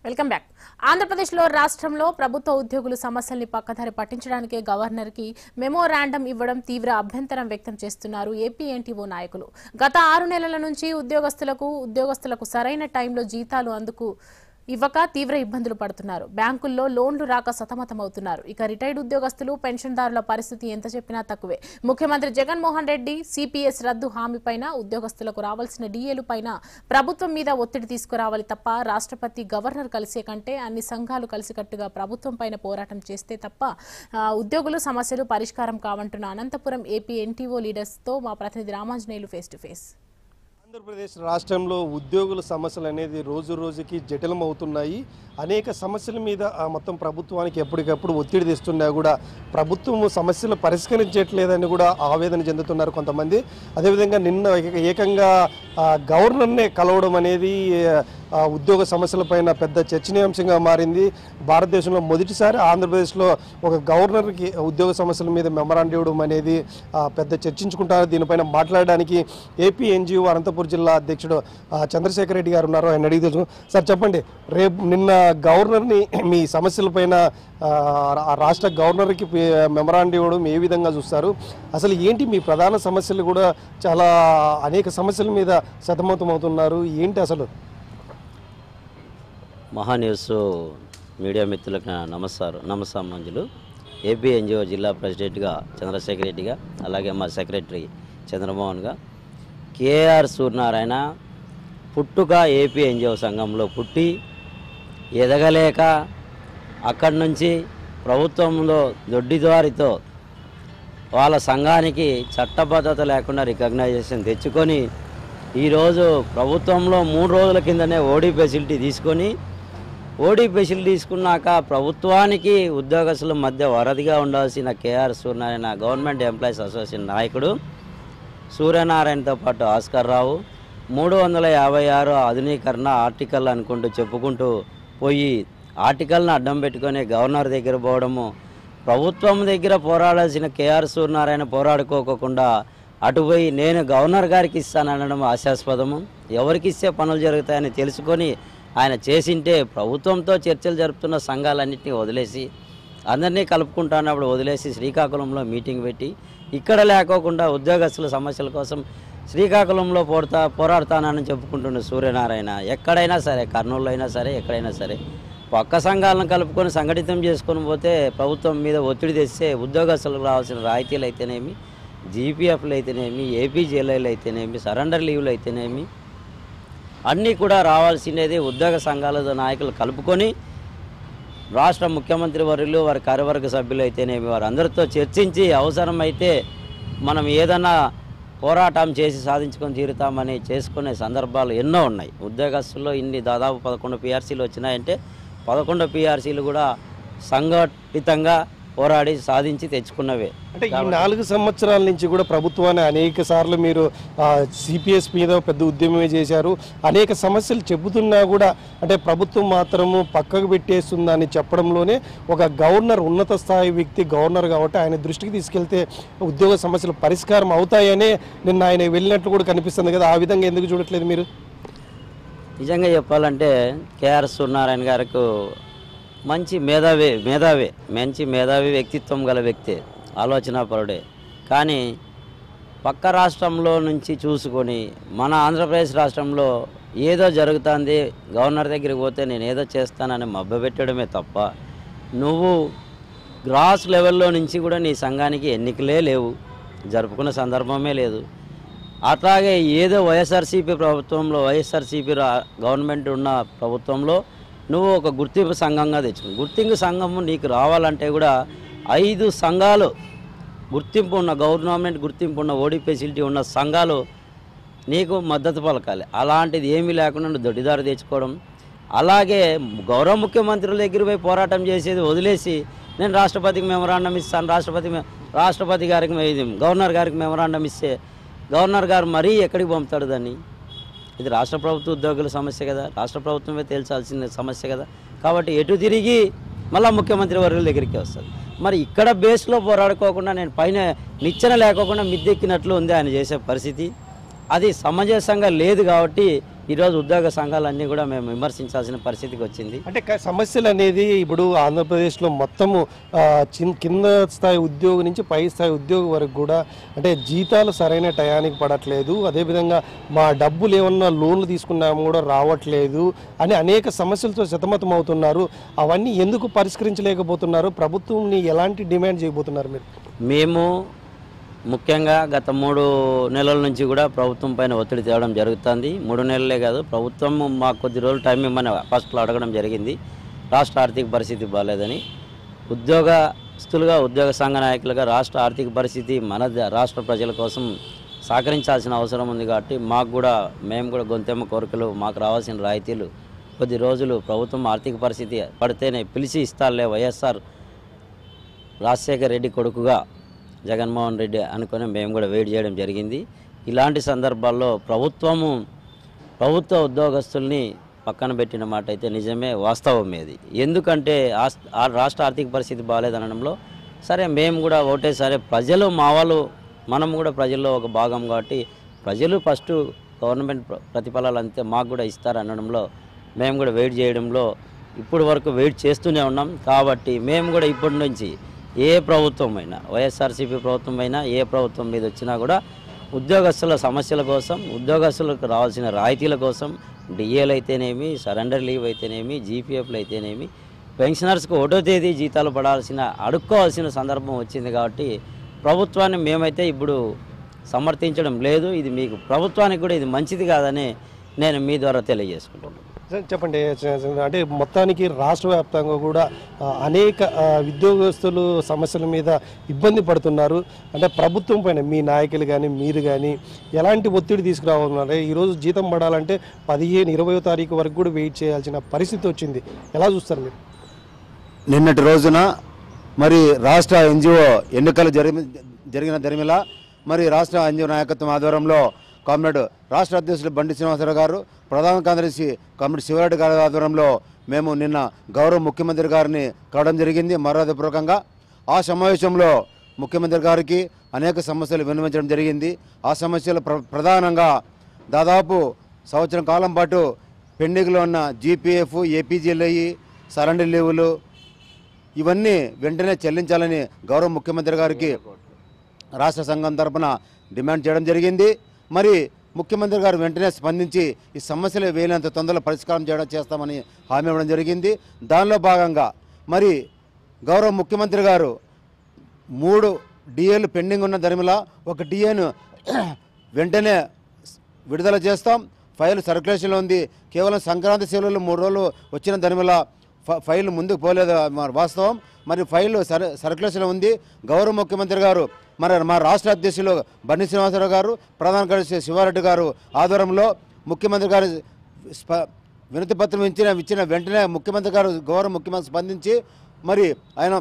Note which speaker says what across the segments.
Speaker 1: welcome back ఆంధ్రప్రదేశ్లో రాష్ట్రంలో ప్రభుత్వ ఉద్యోగులు సమస్యల్ని పక్కదారి పట్టించడానికే గవర్నర్కి మెమోరాండం ఇవ్వడం తీవ్ర అభ్యంతరం వ్యక్తం చేస్తున్నారు ఏపీ ఎన్టీఓ నాయకులు గత ఆరు నెలల నుంచి ఉద్యోగస్తులకు ఉద్యోగస్తులకు సరైన టైంలో జీతాలు అందుకు ఇవ్వక తీవ్ర ఇబ్బందులు పడుతున్నారు బ్యాంకుల్లో లోన్లు రాక సతమతమవుతున్నారు ఇక రిటైర్డ్ ఉద్యోగస్తులు పెన్షన్దారుల పరిస్థితి ఎంత చెప్పినా తక్కువే ముఖ్యమంత్రి జగన్మోహన్ రెడ్డి సిపిఎస్ రద్దు హామీపైన ఉద్యోగస్తులకు రావాల్సిన డిఏలు పైన ప్రభుత్వం మీద ఒత్తిడి తీసుకురావాలి తప్ప రాష్ట్రపతి గవర్నర్ కలిసే కంటే అన్ని సంఘాలు కలిసికట్టుగా ప్రభుత్వం పైన పోరాటం చేస్తే తప్ప ఆ, ఉద్యోగులు సమస్యలు పరిష్కారం కావంటున్న అనంతపురం ఏపీ ఎన్టీఓ లీడర్స్తో మా ప్రతినిధి Ramanjaneyulu face to face
Speaker 2: Andhra Pradesh రాష్ట్రంలో ఉద్యోగుల సమస్యలు అనేది రోజు రోజుకి జటిలం అవుతున్నాయి అనేక సమస్యల మీద ఆ మొత్తం ప్రభుత్వానికి ఎప్పటికప్పుడు ఒత్తిడి తెస్తున్నా కూడా ప్రభుత్వం సమస్యలు పరిష్కరించట్లేదని కూడా ఆవేదన చెందుతున్నారు కొంతమంది అదేవిధంగా నిన్న ఏక- ఏకంగా ఆ, గవర్నర్నే కలవడం అనేది ఆ, ఉద్యోగ సమస్యలపైన పెద్ద చర్చనీయాంశంగా మారింది భారతదేశంలో మొదటిసారి ఆంధ్రప్రదేశ్లో ఒక గవర్నర్కి ఉద్యోగ సమస్యల మీద మెమరాండం ఇవ్వడం అనేది ఆ, పెద్ద చర్చించుకుంటారు దీనిపైన మాట్లాడడానికి ఏపీ ఎన్జిఓ అనంతపురం జిల్లా అధ్యక్షుడు ఆ, చంద్రశేఖర్ రెడ్డి గారు ఉన్నారు ఆయన అడిగి తెలుసు సార్ చెప్పండి రేపు నిన్న గవర్నర్ని మీ సమస్యలపైన ఆ, రా- రాష్ట్ర గవర్నర్కి మెమరాండం ఇవ్వడం ఏ విధంగా చూస్తారు అసలు ఏంటి మీ ప్రధాన సమస్యలు కూడా చాలా అనేక సమస్యల మీద సతమతం అవుతున్నారు ఏంటి అసలు
Speaker 3: మహా న్యూస్ మీడియా మిత్రులకు నా నమస్కారం నమస్కారాంజలు ఏపీ ఎన్జిఓ జిల్లా ప్రెసిడెంట్గా చంద్రశేఖర్ రెడ్డిగా అలాగే మా సెక్రటరీ చంద్రమోహన్గా కేఆర్ సూర్యనారాయణ పుట్టుక ఏపీ ఎన్జిఓ సంఘంలో పుట్టి ఎదగలేక అక్కడి నుంచి ప్రభుత్వంలో దొడ్డిదారితో వాళ్ళ సంఘానికి చట్టబద్ధత లేకుండా రికగ్నైజేషన్ తెచ్చుకొని ఈరోజు ప్రభుత్వంలో మూడు రోజుల కిందనే ఓడీ ఫెసిలిటీ తీసుకొని ఓడీ ఫెసిలిటీ తీసుకున్నాక ప్రభుత్వానికి ఉద్యోగస్తుల మధ్య వరదిగా ఉండాల్సిన KR Suryanarayana government employees association నాయకుడు సూర్యనారాయణతో పాటు ఆస్కర్ రావు మూడు వందల యాభై ఆరు ఆధునీకరణ ఆర్టికల్ అనుకుంటూ చెప్పుకుంటూ పోయి ఆర్టికల్ని అడ్డం పెట్టుకొని గవర్నర్ దగ్గర పోవడము ప్రభుత్వం దగ్గర పోరాడాల్సిన కేఆర్ సూర్యనారాయణ పోరాడుకోకుండా అటు పోయి నేను గవర్నర్ గారికి ఇస్తాననడం ఆశాస్పదము ఎవరికి ఇస్తే పనులు జరుగుతాయని తెలుసుకొని ఆయన చేసింటే ప్రభుత్వంతో చర్చలు జరుపుతున్న సంఘాలన్నింటినీ వదిలేసి అందరినీ కలుపుకుంటున్నప్పుడు వదిలేసి శ్రీకాకుళంలో మీటింగ్ పెట్టి ఇక్కడ లేకోకుండా ఉద్యోగస్తుల సమస్యల కోసం శ్రీకాకుళంలో పోడతా పోరాడతానని చెప్పుకుంటున్న సూర్యనారాయణ ఎక్కడైనా సరే కర్నూలు అయినా సరే ఎక్కడైనా సరే పక్క సంఘాలను కలుపుకొని సంఘటితం చేసుకొని పోతే ప్రభుత్వం మీద ఒత్తిడి తెస్తే ఉద్యోగస్తులకు రావాల్సిన రాయితీలు అయితేనేమి జీపీఎఫ్లు అయితేనేమి ఏపీజీఎల్ఐలు అయితేనేమి సరెండర్ లీవ్లు అయితేనేమి అన్నీ కూడా రావాల్సినది ఉద్యోగ సంఘాల నాయకులు కలుపుకొని రాష్ట్ర ముఖ్యమంత్రి వర్యులు వారి కార్యవర్గ సభ్యులు అయితేనేమి వారందరితో చర్చించి అవసరమైతే మనం ఏదైనా పోరాటం చేసి సాధించుకొని తీరుతామని చేసుకునే సందర్భాలు ఎన్నో ఉన్నాయి ఉద్యోగస్తుల్లో ఇన్ని దాదాపు పదకొండు పిఆర్సీలు వచ్చినాయంటే పదకొండు పిఆర్సీలు కూడా సంఘటితంగా పోరాడి సాధించి తెచ్చుకున్నవే
Speaker 2: అంటే ఈ నాలుగు సంవత్సరాల నుంచి కూడా ప్రభుత్వాన్ని అనేక సార్లు మీరు సిపిఎస్ మీద పెద్ద ఉద్యమమే చేశారు అనేక సమస్యలు చెబుతున్నా కూడా అంటే ప్రభుత్వం మాత్రము పక్కకు పెట్టేస్తుందని చెప్పడంలోనే ఒక గవర్నర్ ఉన్నత స్థాయి వ్యక్తి గవర్నర్ కాబట్టి ఆయన దృష్టికి తీసుకెళ్తే ఉద్యోగ సమస్యలు పరిష్కారం అవుతాయనే నిన్న ఆయన వెళ్ళినట్లు కూడా కనిపిస్తుంది కదా ఆ విధంగా ఎందుకు చూడట్లేదు మీరు
Speaker 3: నిజంగా చెప్పాలంటే కేఆర్ సూర్యనారాయణ గారికి మంచి మేధావి మేధావి మంచి మేధావి వ్యక్తిత్వం గల వ్యక్తి ఆలోచనాపరుడే కానీ పక్క రాష్ట్రంలో నుంచి చూసుకొని మన ఆంధ్రప్రదేశ్ రాష్ట్రంలో ఏదో జరుగుతుంది గవర్నర్ దగ్గరికి పోతే నేను ఏదో చేస్తానని మభ్యపెట్టడమే తప్ప నువ్వు గ్రాస్ లెవెల్లో నుంచి కూడా నీ సంఘానికి ఎన్నికలే లేవు జరుపుకున్న సందర్భమే లేదు అట్లాగే ఏదో వైఎస్ఆర్సీపీ ప్రభుత్వంలో వైఎస్ఆర్సీపీ రా గవర్నమెంట్ ఉన్న ప్రభుత్వంలో నువ్వు ఒక గుర్తింపు సంఘంగా తెచ్చుకుని గుర్తింపు సంఘము నీకు రావాలంటే కూడా ఐదు సంఘాలు గుర్తింపు ఉన్న గవర్నమెంట్ గుర్తింపు ఉన్న ఓడి ఫెసిలిటీ ఉన్న సంఘాలు నీకు మద్దతు పలకాలి అలాంటిది ఏమీ లేకుండా నువ్వు దొడ్డిదారు తెచ్చుకోవడం అలాగే గౌరవ ముఖ్యమంత్రుల దగ్గర పోయి పోరాటం చేసేది వదిలేసి నేను రాష్ట్రపతికి మెమరాండం ఇస్తాను రాష్ట్రపతి మె- రాష్ట్రపతి గారికి మె- ఇది గవర్నర్ గారికి మెమరాండం ఇస్తే గవర్నర్ గారు మరీ ఎక్కడికి పంపుతాడు దాన్ని ఇది రాష్ట్ర ప్రభుత్వ ఉద్యోగుల సమస్య కదా రాష్ట్ర ప్రభుత్వమే తేల్చాల్సిన సమస్య కదా కాబట్టి ఎటు తిరిగి మళ్ళీ ముఖ్యమంత్రి వర్గుల దగ్గరికి వస్తుంది మరి ఇక్కడ బేస్లో పోరాడుకోకుండా నేను పైన నిచ్చెన లేకోకుండా మిద్దెక్కినట్లు ఉంది ఆయన చేసే పరిస్థితి అది సమంజసంగా లేదు కాబట్టి ఈరోజు ఉద్యోగ సంఘాలన్నీ కూడా మేము విమర్శించాల్సిన పరిస్థితికి వచ్చింది
Speaker 2: అంటే క- సమస్యలు అనేది ఇప్పుడు ఆంధ్రప్రదేశ్లో మొత్తము ఆ, చిన్- కింద స్థాయి ఉద్యోగి నుంచి పై స్థాయి ఉద్యోగి వరకు కూడా అంటే జీతాలు సరైన టయానికి పడట్లేదు అదేవిధంగా మా డబ్బులు ఏమన్నా లోన్లు తీసుకున్నాము కూడా రావట్లేదు అని అనేక సమస్యలతో సతమతం అవుతున్నారు అవన్నీ ఎందుకు పరిష్కరించలేకపోతున్నారు ప్రభుత్వంని ఎలాంటి డిమాండ్ చేయబోతున్నారు మీరు
Speaker 3: మేము ముఖ్యంగా గత మూడు నెలల నుంచి కూడా ప్రభుత్వం పైన ఒత్తిడి తేవడం జరుగుతుంది మూడు నెలలే కాదు ప్రభుత్వం మాకు కొద్ది రోజులు టైం ఇవ్వమని ఫస్ట్లో అడగడం జరిగింది రాష్ట్ర ఆర్థిక పరిస్థితి బాగాలేదని ఉద్యోగస్తులుగా ఉద్యోగ సంఘ నాయకులుగా రాష్ట్ర ఆర్థిక పరిస్థితి మన ద- రాష్ట్ర ప్రజల కోసం సహకరించాల్సిన అవసరం ఉంది కాబట్టి మాకు కూడా మేము కూడా గొంతెమ్మ కోరికలు మాకు రావాల్సిన రాయితీలు కొద్ది రోజులు ప్రభుత్వం ఆర్థిక పరిస్థితి పడితేనే పిలిచి ఇస్తారులే వైఎస్ఆర్ రాజశేఖర రెడ్డి కొడుకుగా జగన్మోహన్ రెడ్డి అనుకొని మేము కూడా వెయిట్ చేయడం జరిగింది ఇలాంటి సందర్భాల్లో ప్రభుత్వము ప్రభుత్వ ఉద్యోగస్తుల్ని పక్కన పెట్టిన మాట అయితే నిజమే వాస్తవం ఇది ఎందుకంటే ఆస్- ఆ రాష్ట్ర ఆర్థిక పరిస్థితి బాగాలేదనడంలో సరే మేము కూడా ఒకటే సరే ప్రజలు మా వాళ్ళు మనం కూడా ప్రజల్లో ఒక భాగం కాబట్టి ప్రజలు ఫస్ట్ గవర్నమెంట్ ప్ర- ప్రతిఫలాలు అంతే మాకు కూడా ఇస్తారు అనడంలో మేము కూడా వెయిట్ చేయడంలో ఇప్పుడు వరకు వెయిట్ చేస్తూనే ఉన్నాం కాబట్టి మేము కూడా ఇప్పటి నుంచి ఏ ప్రభుత్వం అయినా వైఎస్ఆర్సీపీ ప్రభుత్వం అయినా ఏ ప్రభుత్వం మీద వచ్చినా కూడా ఉద్యోగస్తుల సమస్యల కోసం ఉద్యోగస్తులకు రావాల్సిన రాయితీల కోసం డిఏలు అయితేనేమి సరెండర్ లీవ్ అయితేనేమి జీపీఎఫ్లు అయితేనేమి పెన్షనర్స్కి ఒకటో తేదీ జీతాలు పడాల్సిన అడుక్కోవాల్సిన సందర్భం వచ్చింది కాబట్టి ప్రభుత్వాన్ని మేమైతే ఇప్పుడు సమర్థించడం లేదు ఇది మీకు ప్రభుత్వానికి కూడా ఇది మంచిది కాదని నేను మీ ద్వారా తెలియజేసుకుంటున్నాను
Speaker 2: సార్ చెప్పండి స- స- అంటే మొత్తానికి రాష్ట్ర వ్యాప్తంగా కూడా ఆ, అనేక ఆ, ఉద్యోగస్తులు సమస్యల మీద ఇబ్బంది పడుతున్నారు అంటే ప్రభుత్వం పైన మీ నాయకులు కానీ మీరు కానీ ఎలాంటి ఒత్తిడి తీసుకురావాలన్నారు ఈరోజు జీతం పడాలంటే పదిహేను ఇరవయో తారీఖు వరకు కూడా వెయిట్ చేయాల్సిన పరిస్థితి వచ్చింది ఎలా చూస్తారు మీరు
Speaker 4: నిన్నటి రోజున మరి రాష్ట్ర ఎన్జిఓ ఎన్నికలు జరిగి జరిగిన దరిమిలా మరి రాష్ట్ర ఎన్జిఓ నాయకత్వం ఆధ్వర్యంలో కామ్రేడ్ రాష్ట్ర అధ్యక్షులు బండి శ్రీనివాసరావు గారు ప్రధాన కార్యదర్శి కామ్రేడ్ శివరెడ్డి గారి ఆధ్వర్యంలో మేము నిన్న గౌరవ ముఖ్యమంత్రి గారిని కలవడం జరిగింది మర్యాదపూర్వకంగా ఆ సమావేశంలో ముఖ్యమంత్రి గారికి అనేక సమస్యలు విన్నవించడం జరిగింది ఆ సమస్యలు ప్ర ప్రధానంగా దాదాపు సంవత్సరం కాలం పాటు పెండింగ్లో ఉన్న జీపీఎఫ్ ఏపీజీఎల్ఐ సరెండర్ లీవులు ఇవన్నీ వెంటనే చెల్లించాలని గౌరవ ముఖ్యమంత్రి గారికి రాష్ట్ర సంఘం తరపున డిమాండ్ చేయడం జరిగింది మరి ముఖ్యమంత్రి గారు వెంటనే స్పందించి ఈ సమస్యలు వేలినంత తొందరలో పరిష్కారం చేయడం చేస్తామని హామీ ఇవ్వడం జరిగింది దానిలో భాగంగా మరి గౌరవ ముఖ్యమంత్రి గారు మూడు డిఏలు పెండింగ్ ఉన్న ధర్మిలా ఒక డిఏను వెంటనే విడుదల చేస్తాం ఫైల్ సర్క్యులేషన్లో ఉంది కేవలం సంక్రాంతి సెలవులు మూడు రోజులు వచ్చిన దానివల్ల ఫ- ఫైల్ ముందుకు పోలేదు మరి వాస్తవం మరి ఫైల్ సర్ సర్క్యులేషన్లో ఉంది గౌరవ ముఖ్యమంత్రి గారు మరి మా రాష్ట్ర అధ్యక్షులు బండి శ్రీనివాసరావు గారు ప్రధాన కార్యదర్శి శివారెడ్డి గారు ఆధ్వర్యంలో ముఖ్యమంత్రి గారు స్ప వినతి పత్రం ఇచ్చిన ఇచ్చిన వెంటనే ముఖ్యమంత్రి గారు గౌరవ ముఖ్యమంత్రి స్పందించి మరి ఆయన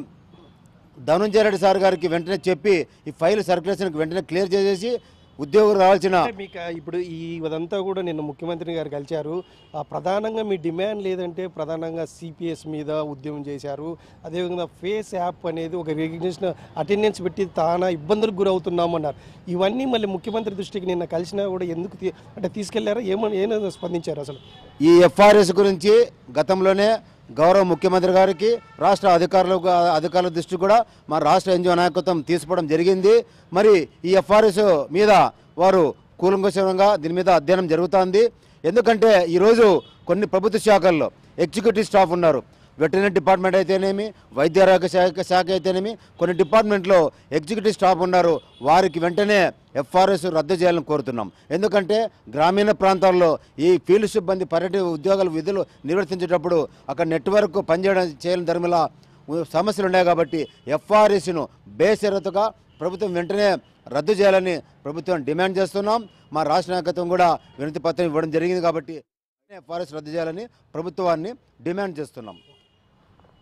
Speaker 4: ధనుంజయ రెడ్డి సార్ గారికి వెంటనే చెప్పి ఈ ఫైల్ సర్క్యులేషన్కి వెంటనే క్లియర్ చేసేసి ఉద్యోగులు రావాల్సిన
Speaker 2: అంటే మీకు ఆ ఇప్పుడు ఈ ఇదంతా కూడా నిన్న ముఖ్యమంత్రి గారు కలిశారు ఆ ప్రధానంగా మీ డిమాండ్ లేదంటే ప్రధానంగా సిపిఎస్ మీద ఉద్యమం చేశారు అదేవిధంగా ఫేస్ యాప్ అనేది ఒక రికగ్నిషన్ అటెండెన్స్ పెట్టి తానా ఇబ్బందులకు గురవుతున్నాము అన్నారు ఇవన్నీ మళ్ళీ ముఖ్యమంత్రి దృష్టికి నిన్న కలిసినా కూడా ఎందుకు తీ- అంటే తీసుకెళ్లారా ఏమని ఏమైనా స్పందించారు అసలు
Speaker 4: ఈ ఎఫ్ఆర్ఎస్ గురించి గతంలోనే గౌరవ ముఖ్యమంత్రి గారికి రాష్ట్ర అధికారులకు అధికారుల దృష్టి కూడా మా రాష్ట్ర ఎన్జిఓ నాయకత్వం తీసుకోవడం జరిగింది మరి ఈ ఎఫ్ఆర్ఎస్ మీద వారు కూలంకషంగా దీని మీద అధ్యయనం జరుగుతోంది ఎందుకంటే ఈరోజు కొన్ని ప్రభుత్వ శాఖల్లో ఎగ్జిక్యూటివ్ స్టాఫ్ ఉన్నారు వెటర్నరీ డిపార్ట్మెంట్ అయితేనేమి వైద్య ఆరోగ్య శాఖ శాఖ అయితేనేమి కొన్ని డిపార్ట్మెంట్లో ఎగ్జిక్యూటివ్ స్టాఫ్ ఉన్నారు వారికి వెంటనే ఎఫ్ఆర్ఎస్ రద్దు చేయాలని కోరుతున్నాం ఎందుకంటే గ్రామీణ ప్రాంతాల్లో ఈ ఫీల్డ్ సిబ్బంది పర్యటన ఉద్యోగాల విధులు నిర్వర్తించేటప్పుడు అక్కడ నెట్వర్క్ పనిచేయడం చేయడం ధర్మలా సమస్యలు ఉన్నాయి కాబట్టి ఎఫ్ఆర్ఎస్ను బేషరతుగా ప్రభుత్వం వెంటనే రద్దు చేయాలని ప్రభుత్వం డిమాండ్ చేస్తున్నాం మా రాష్ట్ర నాయకత్వం కూడా వినతి పత్రం ఇవ్వడం జరిగింది కాబట్టి ఎఫ్ఆర్ఎస్ రద్దు చేయాలని ప్రభుత్వాన్ని డిమాండ్ చేస్తున్నాం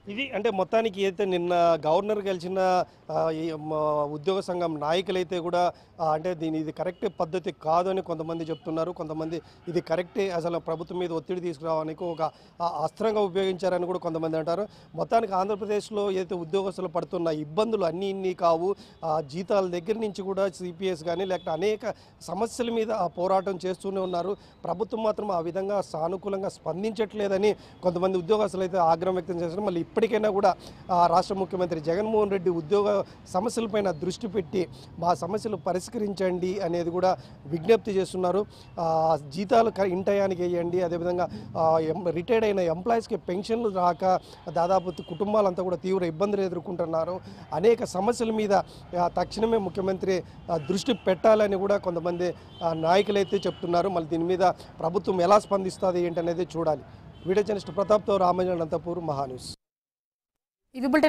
Speaker 2: ఇది అంటే మొత్తానికి అయితే నిన్న గవర్నర్ గెలిచిన ఆ, ఈ, మ, ఉద్యోగ సంఘం నాయకులైతే కూడా ఆ, అంటే దీని ఇది కరెక్ట్ పద్ధతి కాదు అని కొంతమంది చెప్తున్నారు కొంతమంది ఇది కరెక్టే అసలు ప్రభుత్వం మీద ఒత్తిడి తీసుకురావడానికి ఒక ఆ, అస్త్రంగా ఉపయోగించారని కూడా కొంతమంది అంటారు మొత్తానికి ఆంధ్రప్రదేశ్లో ఏదైతే ఉద్యోగస్తులు పడుతున్న ఇబ్బందులు అన్నీ ఇన్ని కావు ఆ, జీతాల దగ్గర నుంచి కూడా సిపిఎస్ కానీ లేకపోతే అనేక సమస్యల మీద ఆ పోరాటం చేస్తూనే ఉన్నారు ప్రభుత్వం మాత్రం ఆ విధంగా సానుకూలంగా స్పందించట్లేదని కొంతమంది ఉద్యోగస్తులు అయితే ఆగ్రహం వ్యక్తం చేస్తున్నారు మళ్ళీ ఇప్పటికైనా కూడా ఆ, రాష్ట్ర ముఖ్యమంత్రి జగన్మోహన్ రెడ్డి ఉద్యోగ సమస్యలపైన దృష్టి పెట్టి మా సమస్యలు పరిష్కరించండి అనేది కూడా విజ్ఞప్తి చేస్తున్నారు ఆ, జీతాలు క- ఇన్ టయానికి వేయండి అదేవిధంగా ఆ, ఎం- రిటైర్డ్ అయిన ఎంప్లాయీస్కి పెన్షన్లు రాక దాదాపు కుటుంబాలంతా కూడా తీవ్ర ఇబ్బందులు ఎదుర్కొంటున్నారు అనేక సమస్యల మీద ఆ, తక్షణమే ముఖ్యమంత్రి ఆ, దృష్టి పెట్టాలని కూడా కొంతమంది ఆ, నాయకులైతే చెప్తున్నారు మళ్ళీ దీని మీద ప్రభుత్వం ఎలా స్పందిస్తుంది ఏంటనేది చూడాలి వీడియో జర్నలిస్ట్ ప్రతాప్తో రామజన్ అనంతపూర్ మహాన్యూస్
Speaker 1: ఇవి బులెటిన్